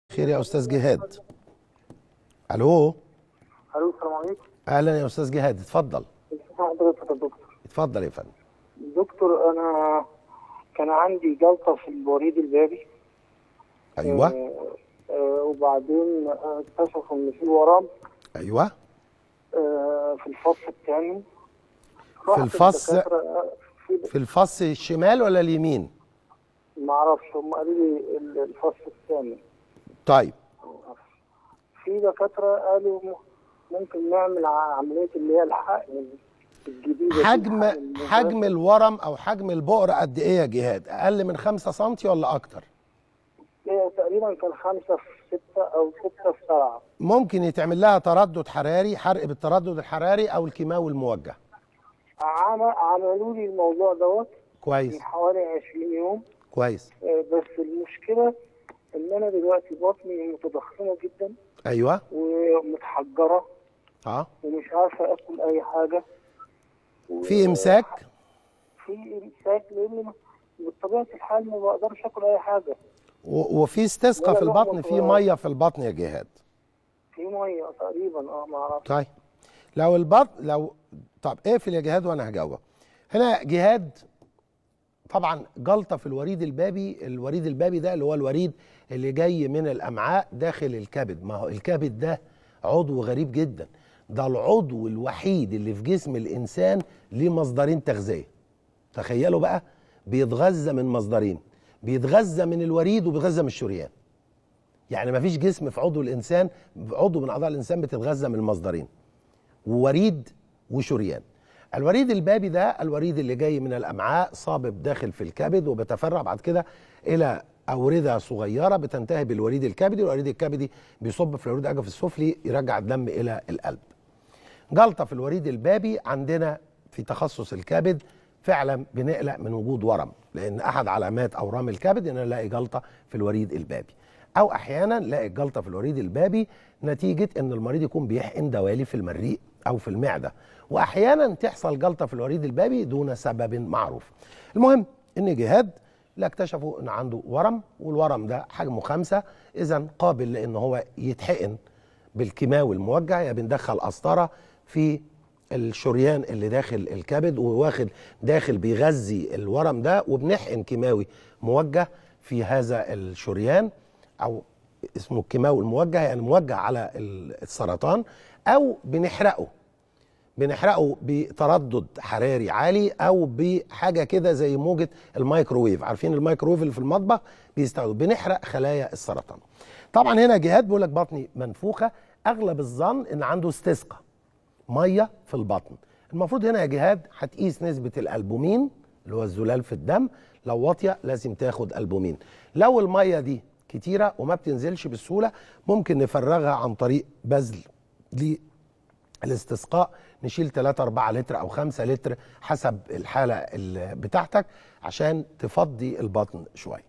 خير يا استاذ جهاد الو الو السلام عليكم اهلا يا استاذ جهاد اتفضل ازي حضرتك يا دكتور اتفضل يا فندم دكتور انا كان عندي جلطه في الوريد البابي ايوه آه آه وبعدين آه، اكتشفوا ان في ورم ايوه آه في الفص الثاني في الفص- في الفص الشمال ولا اليمين ما اعرفش هم قالوا لي ال- الفص الثاني طيب في دكاتره قالوا م- ممكن نعمل ع- عمليه اللي هي الحقن الجديده دي، حجم الحقن المباشر. حجم الورم او حجم البؤر قد ايه يا جهاد اقل من 5 سم ولا اكتر هي تقريبا كان خمسة في ستة أو ستة في سبعة ممكن يتعمل لها تردد حراري حرق بالتردد الحراري او الكيماوي الموجه عم- عملوا لي الموضوع دوت كويس من حوالي 20 يوم كويس آه، بس المشكلة إن أنا دلوقتي بطني متضخمة جدا ايوه ومتحجرة اه ومش عارفة آكل أي حاجة و- في امساك في إمساك لأن بطبيعة الحال ما بقدرش آكل أي حاجة و- وفي استسقاء في ولا لقمة البطن في صغيرة. ميه في البطن يا جهاد في مية تقريبا أه ما أعرفش طيب لو البطن لو طب اقفل يا جهاد وانا هجاوبك هنا جهاد طبعا جلطه في الوريد البابي الوريد البابي ده اللي هو الوريد اللي جاي من الامعاء داخل الكبد ما هو الكبد ده عضو غريب جدا ده العضو الوحيد اللي في جسم الانسان ليه مصدرين تغذيه تخيلوا بقى بيتغذى من مصدرين بيتغذى من الوريد وبيتغذى من الشريان يعني ما فيش جسم في عضو الانسان عضو من اعضاء الانسان بتتغذى من المصدرين ووريد وشريان الوريد البابي ده الوريد اللي جاي من الامعاء صابب داخل في الكبد وبيتفرع بعد كده الى اورده صغيره بتنتهي بالوريد الكبدي الوريد الكبدي بيصب في الوريد الأجوف السفلي يرجع الدم الى القلب جلطه في الوريد البابي عندنا في تخصص الكبد فعلا بنقلق من وجود ورم لان احد علامات اورام الكبد ان نلاقي جلطه في الوريد البابي او احيانا نلاقي الجلطه في الوريد البابي نتيجه ان المريض يكون بيحقن دوالي في المريء او في المعده واحيانا تحصل جلطه في الوريد البابي دون سبب معروف المهم ان جهاد لا اكتشفوا ان عنده ورم والورم ده حجمه خمسة اذا قابل لان هو يتحقن بالكيماوي الموجه يا بندخل قسطره في الشريان اللي داخل الكبد وواخد داخل بيغذي الورم ده وبنحقن كيماوي موجه في هذا الشريان او اسمه الكيماوي الموجه يعني موجه على السرطان او بنحرقه بنحرقه بتردد حراري عالي او بحاجه كده زي موجه الميكروويف عارفين الميكروويف اللي في المطبخ بيستخدم بنحرق خلايا السرطان طبعا هنا جهاد بيقول لك بطني منفوخه اغلب الظن ان عنده استسقاء ميه في البطن المفروض هنا يا جهاد هتقيس نسبه الالبومين اللي هو الزلال في الدم لو واطيه لازم تاخد البومين لو الميه دي كتيره وما بتنزلش بسهوله ممكن نفرغها عن طريق بذل الاستسقاء نشيل 3 4 لتر او 5 لتر حسب الحاله اللي بتاعتك عشان تفضي البطن شويه